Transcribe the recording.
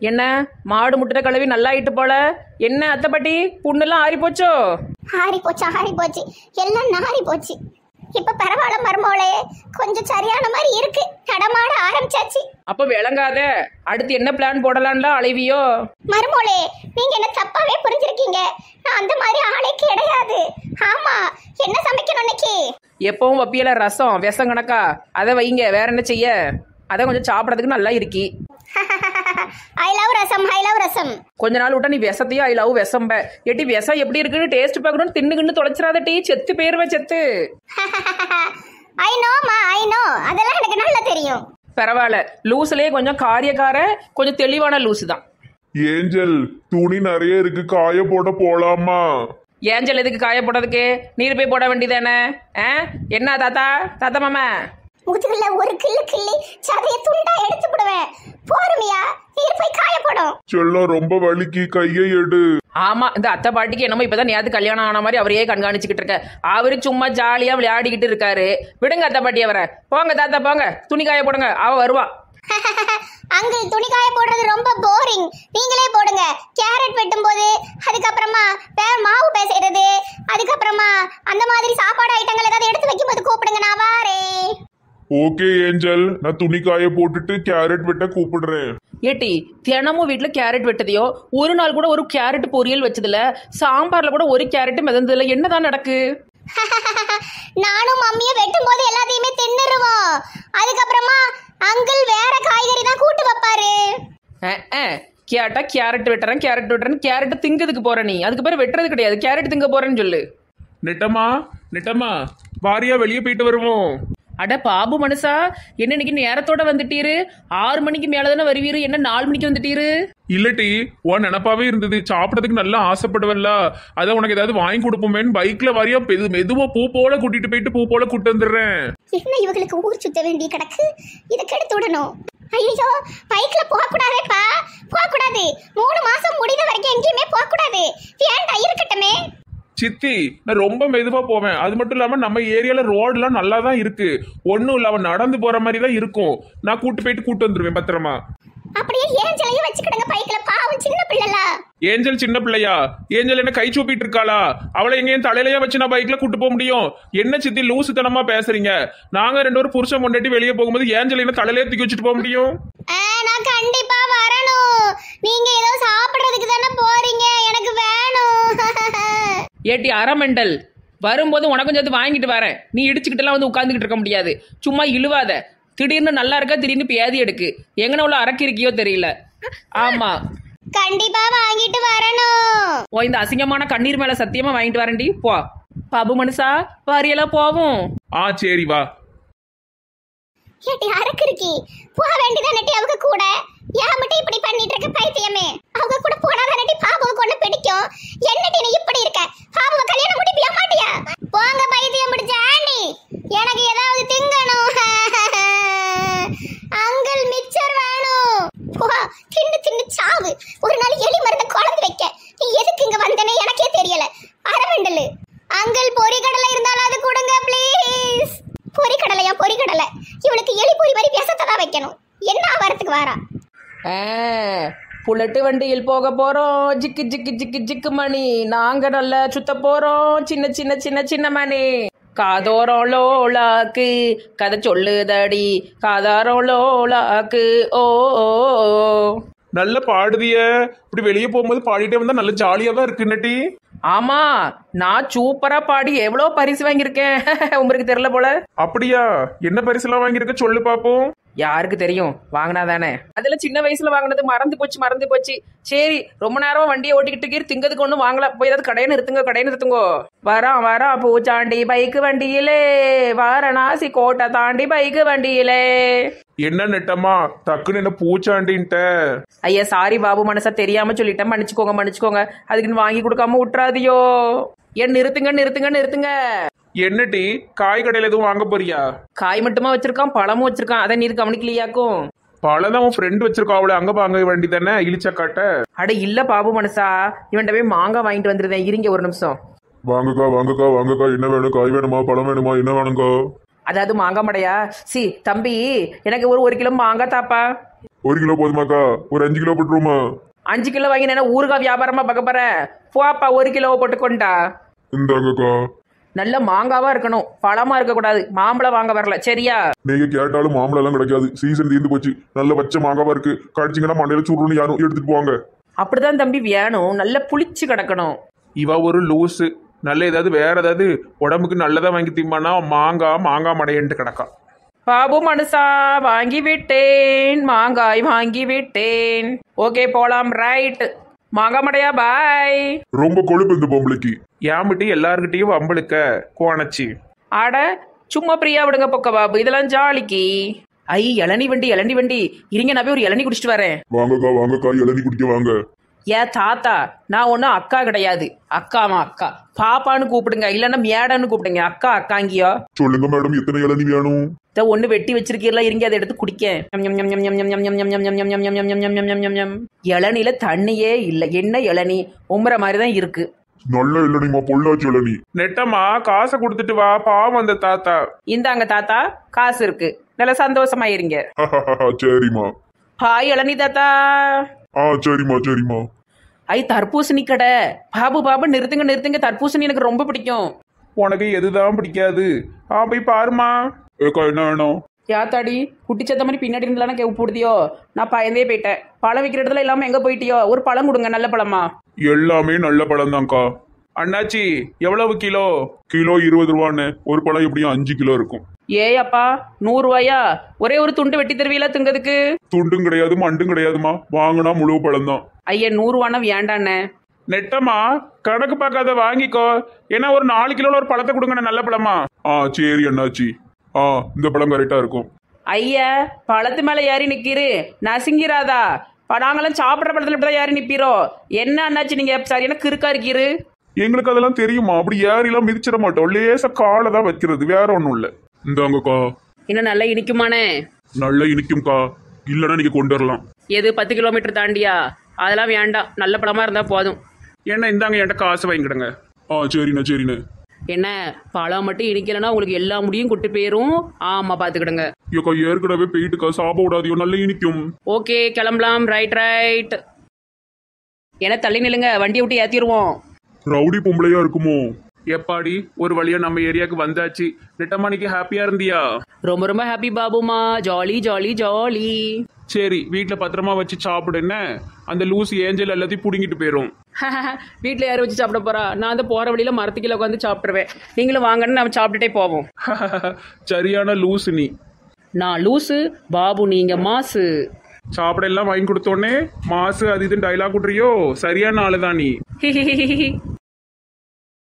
என்ன மாடு முட்டை கழுவி நல்லாயிட்டு போல என்ன அத்தை பாட்டி புண்ணெல்லாம் ஆறி போச்சோ ஆறி போச்சு ஆறி போச்சு எல்லாம் நாறி போச்சு இப்ப பரவாயில்ல மருமோளே கொஞ்சம் சரியான மாதிரி இருக்கு நடமாட ஆரம்பிச்சாச்சு அப்ப விளங்காத அடுத்து என்ன பிளான் போடலாம்ல அலைவியோ மருமோளே நீங்க என்ன தப்பாவே புரிஞ்சிருக்கீங்க நான் அந்த மாதிரி ஆளே கிடையாது ஆமா என்ன சமைக்கணும் இன்னைக்கு எப்பவும் வப்பியல ரசம் விஷம் கணக்கா அதை வைங்க வேற என்ன செய்ய அதை கொஞ்சம் சாப்பிடறதுக்கு நல்லா இருக்கி I love rasam I love ரசம் கொஞ்ச நாள் விட்டா நீ விஷத்தையும் ஐ லவ் விஷம்ப எட்டி விஷம் எப்படி இருக்குன்னு டேஸ்ட் பார்க்கணும்னு தின்னு கின்னு தொலைச்சிடாத டீ செத்து போயிருவேன் செத்து ஐ நோ மா ஐ நோ அதெல்லாம் எனக்கு நல்லா தெரியும் பரவாயில்ல லூஸ்லயே கொஞ்சம் காரியக்கார கொஞ்சம் தெளிவான லூஸ் தான் ஏஞ்சல் துணி நிறைய இருக்கு காய போட போலாமா ஏஞ்சல் எதுக்கு காய போடுறதுக்கு நீர் போய் போட வேண்டியதானே ஆ என்ன தாத்தா தாத்தா மாமா முதுகுல ஒரு கிள்ளு கிள்ளி சதைய துண்டா எடுத்து விடுவேன் போருமியா நீர் போய் காயப்படும் செல்லம் ரொம்ப வலிக்கு கையை எடு ஆமா இந்த அத்தை பாட்டிக்கு என்னமோ இப்பதான் நேத்து கல்யாணம் ஆன மாதிரி அவரையே கண்காணிச்சுக்கிட்டு இருக்க அவரு சும்மா ஜாலியா விளையாடிக்கிட்டு இருக்காரு விடுங்க அத்தை பாட்டி அவரை போங்க தாத்தா போங்க துணி காய போடுங்க அவ வருவா அங்கிள் துணி காய போடுறது ரொம்ப போரிங் நீங்களே போடுங்க கேரட் வெட்டும் போது அதுக்கப்புறமா வேற மாவு பேசுறது அதுக்கப்புறமா அந்த மாதிரி சாப்பாடு ஐட்டங்கள் ஏதாவது எடுத்து வைக்கும் போது கூப்பிடுங்க நான் வாரேன் ஓகே ஏஞ்சல் நான் துணி காய போட்டுட்டு கேரட் வெட்ட கூப்பிடுறேன் ஏட்டி தினமும் வீட்டுல கேரட் வெட்டதையோ ஒரு நாள் கூட ஒரு கேரட் பொரியல் வச்சதுல சாம்பார்ல கூட ஒரு கேரட் மிதந்ததுல என்னதான் நடக்கு நானும் மம்மியும் வெட்டும் போது எல்லாத்தையுமே தின்னுருவோம் அதுக்கப்புறமா அங்கிள் வேற காய்கறி தான் கூட்டு வைப்பாரு அஹ், அஹ். கேட்டா கேரட் வெட்டுறேன் கேரட் வெட்டுறேன் கேரட் திங்கிறதுக்கு போற நீ அதுக்கு பேர் வெட்டுறது கிடையாது கேரட் திங்க போறேன்னு சொல்லு நெட்டமா நெட்டமா வாரியா வெளியே போயிட்டு வருவோம் அட பாபு மனுஷா என்ன இன்னைக்கு நேரத்தோட வந்துட்டீரு ஆறு மணிக்கு மேல தானே வருவீரு என்ன நாலு மணிக்கு வந்துட்டீரு இல்லட்டி உன் நினப்பாவே இருந்தது சாப்பிடறதுக்கு நல்லா ஆசைப்படுவல்ல அதான் உனக்கு ஏதாவது வாங்கி கொடுப்போமேன்னு பைக்ல வாரியா மெது மெதுவா பூ போல கூட்டிட்டு போயிட்டு பூ போல கூட்டு வந்துடுறேன் என்ன இவங்களுக்கு ஊர் சுத்த வேண்டிய கிடக்கு இதை கெடுத்து விடணும் ஐயோ பைக்ல போக கூடாதேப்பா போக கூடாது மூணு மாசம் முடிந்த வரைக்கும் எங்கேயுமே போக கூடாது வேண்டாம் இருக்கட்டுமே சித்தி நான் ரொம்ப மெதுவா போவேன் அது மட்டும் இல்லாம நம்ம ஏரியால ரோடுலாம் நல்லா தான் இருக்கு ஒன்றும் இல்லாம நடந்து போற மாதிரி தான் இருக்கும் நான் கூட்டு போயிட்டு கூட்டு வந்துருவேன் பத்திரமா அப்படியே ஏஞ்சலையும் வச்சுக்கிடுங்க பைக்ல பாவம் சின்ன பிள்ளைல ஏஞ்சல் சின்ன பிள்ளையா ஏஞ்சல் என்ன கை சூப்பிட்டு இருக்காளா அவளை எங்கேயும் தலையிலயா வச்சு நான் பைக்ல கூட்டு போக முடியும் என்ன சித்தி லூசுத்தனமா பேசுறீங்க நாங்க ரெண்டு பேரும் புருஷன் கொண்டாட்டி வெளியே போகும்போது ஏஞ்சல் என்ன தலையிலே தூக்கி வச்சுட்டு போக முடியும் ஆ, நான் கண்டிப்பா வரணும் நீங்க ஏதோ சாப்பிடுறதுக்கு தானே போறீங்க எனக்கு வேணும் ஏட்டி அரமெண்டல் வரும்போது உனக்கும் சேர்த்து வாங்கிட்டு வரேன் நீ இடிச்சுக்கிட்டுலாம் வந்து உட்காந்துக்கிட்டு இருக்க முடியாது சும்மா இழுவாத திடீர்னு நல்லா இருக்கா திடீர்னு பேதி எடுக்கு எங்கன உள்ள அரக்கிருக்கியோ தெரியல ஆமா கண்டிப்பா வாங்கிட்டு வரணும் ஓ இந்த அசிங்கமான கண்ணீர் மேல சத்தியமா வாங்கிட்டு வரேன்டி போ பாபு மனுஷா வாரியெல்லாம் போவோம் ஆ சரி வா ஏட்டி அரக்கு இருக்கி போக வேண்டியதானட்டி அவங்க கூட ஏன் மட்டும் இப்படி பண்ணிட்டு இருக்க பைத்தியமே அவங்க கூட போனா தானட்டி பாபுவை கொண்டு பிடிக்கும் என்னடி நீ இப்படி இருக்க பாபுவை கல்யாணம் முடிப்பியா மாட்டியா போங்க பைத்தியம் முடிச்ச ஆண்டி எனக்கு ஏதாவது திங்கணும் அங்கிள் மிச்சர் வேணும் போ தின்னு தின்னு சாவு ஒரு நாள் எலி மருந்து குழம்பு வைக்க நீ எதுக்கு இங்க வந்தனே எனக்கே தெரியல அரவண்டலு அங்கிள் பொரிகடலை இருந்தாலும் அது கொடுங்க ப்ளீஸ் பொரிக்கடலையா பொரிக்கடலை இவளுக்கு எலி பொரி மாதிரி விஷத்தை தான் வைக்கணும் என்ன வரத்துக்கு வாரா ஆ, புல்லட்டு வண்டியில் போக போறோம் ஜிக்கு ஜிக்கு ஜிக்கு ஜிக்கு மணி நாங்க நல்ல சுத்த போறோம் சின்ன சின்ன சின்ன சின்ன மணி காதோரம் லோலாக்கு கதை சொல்லுதடி காதாரம் லோலாக்கு ஓ ஓ, ஓ. நல்ல பாடுதிய இப்படி வெளியே போகும்போது பாடிட்டே வந்தா நல்ல ஜாலியா தான் இருக்கு நட்டி ஆமா நான் சூப்பரா பாடி எவ்வளோ பரிசு வாங்கியிருக்கேன் உங்களுக்கு தெரியல போல அப்படியா என்ன பரிசுலாம் வாங்கியிருக்க சொல்லு பாப்போம் யாருக்கு தெரியும் வாங்கினா தானே அதுல சின்ன வயசுல வாங்கினது மறந்து போச்சு மறந்து போச்சு சரி ரொம்ப நேரம் வண்டியை ஓட்டிக்கிட்டு இருக்கீர் திங்கிறதுக்கு ஒன்றும் வாங்கல போய் ஏதாவது கடையை நிறுத்துங்க கடையை நிறுத்துங்கோ வரான் வரான் பூச்சாண்டி பைக்கு வண்டியிலே வாரணாசி கோட்டை தாண்டி பைக்கு வண்டியிலே என்ன நெட்டமா டக்குன்னு என்ன பூச்சாண்டின்ட்ட ஐயா சாரி பாபு மனசா தெரியாம சொல்லிட்டேன் மன்னிச்சுக்கோங்க மன்னிச்சுக்கோங்க அதுக்குன்னு வாங்கி கொடுக்காம விட்டுறாதியோ ஏன் நிறுத்துங்க நிறுத்துங்க நிறுத்துங்க என்னடி காய் கடையில எதுவும் வாங்க போறியா காய் மட்டுமா வச்சிருக்கான் பழமும் வச்சிருக்கான் அதை நீர் கவனிக்கலையாக்கும் பழதான் உன் ஃப்ரெண்ட் வச்சிருக்கா அவளை அங்க வாங்க வேண்டி தானே இழிச்சக்காட்ட அட இல்ல பாபு மனசா இவன்ட்ட போய் மாங்காய் வாங்கிட்டு வந்துருந்தேன் இருங்க ஒரு நிமிஷம் வாங்கக்கா வாங்கக்கா வாங்கக்கா என்ன வேணும் காய் வேணுமா பழம் வேணுமா என்ன வேணுங்கா அதாவது மாங்காய் மடையா சி தம்பி எனக்கு ஒரு ஒரு கிலோ மாங்காய் தாப்பா ஒரு கிலோ போதுமாக்கா ஒரு அஞ்சு கிலோ போட்டுருவோமா அஞ்சு கிலோ வாங்கி நான் ஊறுகாய் வியாபாரமா பார்க்க போறேன் போப்பா ஒரு கிலோ போட்டுக்கொண்டா இந்தாங்கக்கா நல்ல மாங்காவா இருக்கணும் பழமா இருக்கக்கூடாது மாம்பழம் வாங்க வரல சரியா நீங்க கேட்டாலும் மாம்பழம் எல்லாம் கிடைக்காது சீசன் தீர்ந்து போச்சு நல்ல பச்சை மாங்காவா இருக்கு கடிச்சிங்கன்னா மண்டையில சுருன்னு யாரும் எடுத்துட்டு போவாங்க அப்படிதான் தம்பி வேணும் நல்ல புளிச்சு கிடக்கணும் இவ ஒரு லூஸு நல்ல ஏதாவது வேற ஏதாவது உடம்புக்கு நல்லதா வாங்கி திம்பானா மாங்காய் மாங்காய் மடையன்ட்டு கிடக்கா பாபு மனுஷா வாங்கி விட்டேன் மாங்காய் வாங்கி விட்டேன் ஓகே போலாம் ரைட் மாங்காய் மடையா பாய் ரொம்ப கொழுப்பு இந்த பொம்பளைக்கு ஏமிட்டு எல்லார்கிட்டயும் வம்பளுக்க கோணச்சி அட சும்மா பிரியா விடுங்க பொக்க பாபு இதெல்லாம் ஜாலிக்கு ஐ இளநி வண்டி இளநி வண்டி இருங்க நான் போய் ஒரு இளநி குடிச்சிட்டு வரேன் வாங்கக்கா வாங்கக்கா இளநீ குடிக்க வாங்க ஏன் தாத்தா நான் ஒன்றும் அக்கா கிடையாது அக்காமா அக்கா பாப்பான்னு கூப்பிடுங்க இல்லைன்னா மேடன்னு கூப்பிடுங்க அக்கா அக்காங்கியோ சொல்லுங்க மேடம் எத்தனை இளநீ வேணும் இதை ஒன்று வெட்டி வச்சிருக்கீங்களா இருங்க அதை எடுத்து குடிக்க இளநில தண்ணியே இல்லை என்ன இளநி உம்புற மாதிரி தான் இருக்கு நல்ல இளநீமா பொள்ளாச்சி இளநீ நெட்டம்மா காசை கொடுத்துட்டு வா பாவம் அந்த தாத்தா இந்தாங்க தாத்தா காசு இருக்கு நல்ல சந்தோஷமா இருங்க சரிம்மா ஹாய் இளநி தாத்தா ஆ சரிம்மா சரிம்மா ஐ தர்பூசணி கடை பாபு பாபு நிறுத்துங்க நிறுத்துங்க தர்பூசணி எனக்கு ரொம்ப பிடிக்கும் உனக்கு எதுதான் பிடிக்காது ஆ போய் பாருமா ஏக்கா என்ன வேணும் யாத்தாடி குட்டி சத்த மாதிரி பின்னாடி இருந்தாலும் கேவு போடுதியோ நான் பயந்தே போயிட்டேன் பழம் விற்கிற இடத்துல இல்லாமல் எங்கே போயிட்டியோ ஒரு பழம் கொடுங்க நல்ல பழமா எல்லாமே நல்ல பழம் தான்க்கா அண்ணாச்சி எவ்வளவு கிலோ கிலோ இருபது ரூபான்னு ஒரு பழம் எப்படியும் அஞ்சு கிலோ இருக்கும் ஏய் அப்பா நூறுரூவாயா ஒரே ஒரு துண்டு வெட்டி தருவீங்களா திங்கிறதுக்கு துண்டும் கிடையாது மண்டும் கிடையாதுமா வாங்கினா முழு பழம் தான் ஐயா நூறுரூவானா வேண்டாண்ணே நெட்டம்மா கணக்கு பார்க்காத வாங்கிக்கோ ஏன்னா ஒரு நாலு கிலோல ஒரு பழத்தை கொடுங்க நல்ல பழமா ஆ சரி அண்ணாச்சி ஆ இந்த பழம் கரெக்டா இருக்கும் ஐயா பழத்து மேலே ஏறி நிற்கிறு நசுங்கிறாதா ப- நாங்கெல்லாம் சாப்பிட்ற பழத்தில் இப்படி தான் ஏறி நிற்பீரோ என்ன அண்ணாச்சு நீங்கள் சரியான கிறுக்கா இருக்கீரு எங்களுக்கு அதெல்லாம் தெரியுமா அப்படி ஏறிலாம் மிதிச்சிட மாட்டோம் லேசா காலை தான் வைக்கிறது வேற ஒன்றும் இல்லை இந்தாங்கக்கா இன்னும் நல்லா இனிக்குமானே நல்லா இனிக்கும்க்கா இல்லைன்னா நீங்க கொண்டு வரலாம் எது பத்து கிலோமீட்டர் தாண்டியா அதெல்லாம் வேண்டாம் நல்ல பழமா இருந்தால் போதும் என்ன இந்தாங்க என்கிட்ட காசு வாங்கிக்கிடுங்க ஆ சரிண்ணே சரிண்ணே என்ன பழம் மட்டும் இனிக்கலைன்னா உங்களுக்கு எல்லா முடியும் கொட்டு போயிரும் ஆமாம் பார்த்துக்கிடுங்க ஐயோக்கா ஏற்கனவே போயிட்டுக்கா சாப்பிட விடாதியோ நல்லா இனிக்கும் ஓகே கிளம்பலாம் ரைட் ரைட் என்ன தள்ளி நில்லுங்க வண்டியை விட்டு ஏற்றிடுவோம் ரவுடி பொம்பளையா இருக்குமோ எப்பாடி ஒரு வழியா நம்ம ஏரியாவுக்கு வந்தாச்சு நெட்டம்மானிக்கு ஹாப்பியா இருந்தியா ரொம்ப ரொம்ப ஹாப்பி பாபுமா ஜாலி ஜாலி ஜாலி சரி வீட்டில் பத்திரமா வச்சு சாப்பிடு என்ன அந்த லூஸ் ஏஞ்சல் எல்லாத்தையும் பிடுங்கிட்டு போயிடும் வீட்டில் யார் வச்சு சாப்பிட போறா நான் அந்த போகிற வழியில் மரத்துக்கீழே உட்காந்து சாப்பிட்ருவேன் நீங்களும் வாங்கன்னு நம்ம சாப்பிட்டுட்டே போவோம் சரியான லூஸ் நீ நான் லூசு பாபு நீங்க மாசு சாப்பிட எல்லாம் வாங்கி கொடுத்தோடனே மாசு அது இதுன்னு டைலாக் விட்றியோ சரியான ஆளு தான் நீ